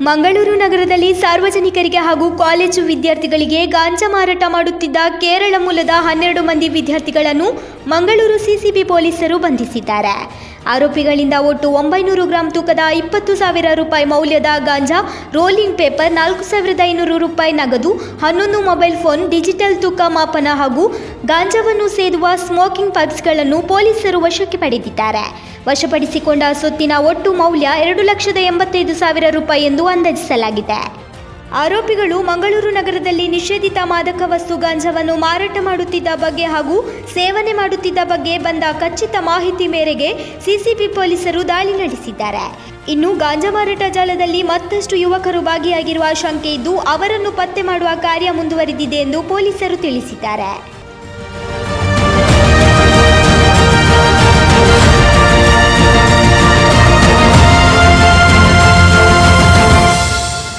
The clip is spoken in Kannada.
ಮಂಗಳೂರು ನಗರದಲ್ಲಿ ಸಾರ್ವಜನಿಕರಿಗೆ ಹಾಗೂ ಕಾಲೇಜು ವಿದ್ಯಾರ್ಥಿಗಳಿಗೆ ಗಾಂಜಾ ಮಾರಾಟ ಮಾಡುತ್ತಿದ್ದ ಕೇರಳ ಮೂಲದ ಹನ್ನೆರಡು ಮಂದಿ ವಿದ್ಯಾರ್ಥಿಗಳನ್ನು ಮಂಗಳೂರು ಸಿಸಿಬಿ ಪೊಲೀಸರು ಬಂಧಿಸಿದ್ದಾರೆ ಆರೋಪಿಗಳಿಂದ ಒಟ್ಟು ಒಂಬೈನೂರು ಗ್ರಾಂ ತೂಕದ ಇಪ್ಪತ್ತು ಸಾವಿರ ರೂಪಾಯಿ ಮೌಲ್ಯದ ಗಾಂಜಾ ರೋಲಿಂಗ್ ಪೇಪರ್ ನಾಲ್ಕು ಸಾವಿರದ ಐನೂರು ರೂಪಾಯಿ ನಗದು ಹನ್ನೊಂದು ಮೊಬೈಲ್ ಫೋನ್ ಡಿಜಿಟಲ್ ತೂಕ ಮಾಪನ ಹಾಗೂ ಗಾಂಜಾವನ್ನು ಸೇದುವ ಸ್ಮೋಕಿಂಗ್ ಪೈಪ್ಸ್ಗಳನ್ನು ಪೊಲೀಸರು ವಶಕ್ಕೆ ಪಡೆದಿದ್ದಾರೆ ವಶಪಡಿಸಿಕೊಂಡ ಸೊತ್ತಿನ ಒಟ್ಟು ಮೌಲ್ಯ ಎರಡು ಲಕ್ಷದ ಎಂಬತ್ತೈದು ಸಾವಿರ ರೂಪಾಯಿ ಎಂದು ಅಂದಾಜಿಸಲಾಗಿದೆ ಆರೋಪಿಗಳು ಮಂಗಳೂರು ನಗರದಲ್ಲಿ ನಿಷೇಧಿತ ಮಾದಕ ವಸ್ತು ಗಾಂಜಾವನ್ನು ಮಾರಾಟ ಮಾಡುತ್ತಿದ್ದ ಬಗ್ಗೆ ಹಾಗೂ ಸೇವನೆ ಮಾಡುತ್ತಿದ್ದ ಬಗ್ಗೆ ಬಂದ ಖಚಿತ ಮಾಹಿತಿ ಮೇರೆಗೆ ಸಿಸಿಬಿ ಪೊಲೀಸರು ದಾಳಿ ನಡೆಸಿದ್ದಾರೆ ಇನ್ನು ಗಾಂಜಾ ಮಾರಾಟ ಜಾಲದಲ್ಲಿ ಮತ್ತಷ್ಟು ಯುವಕರು ಭಾಗಿಯಾಗಿರುವ ಶಂಕೆ ಇದ್ದು ಅವರನ್ನು ಪತ್ತೆ ಮಾಡುವ ಕಾರ್ಯ ಮುಂದುವರಿದಿದೆ ಎಂದು ಪೊಲೀಸರು ತಿಳಿಸಿದ್ದಾರೆ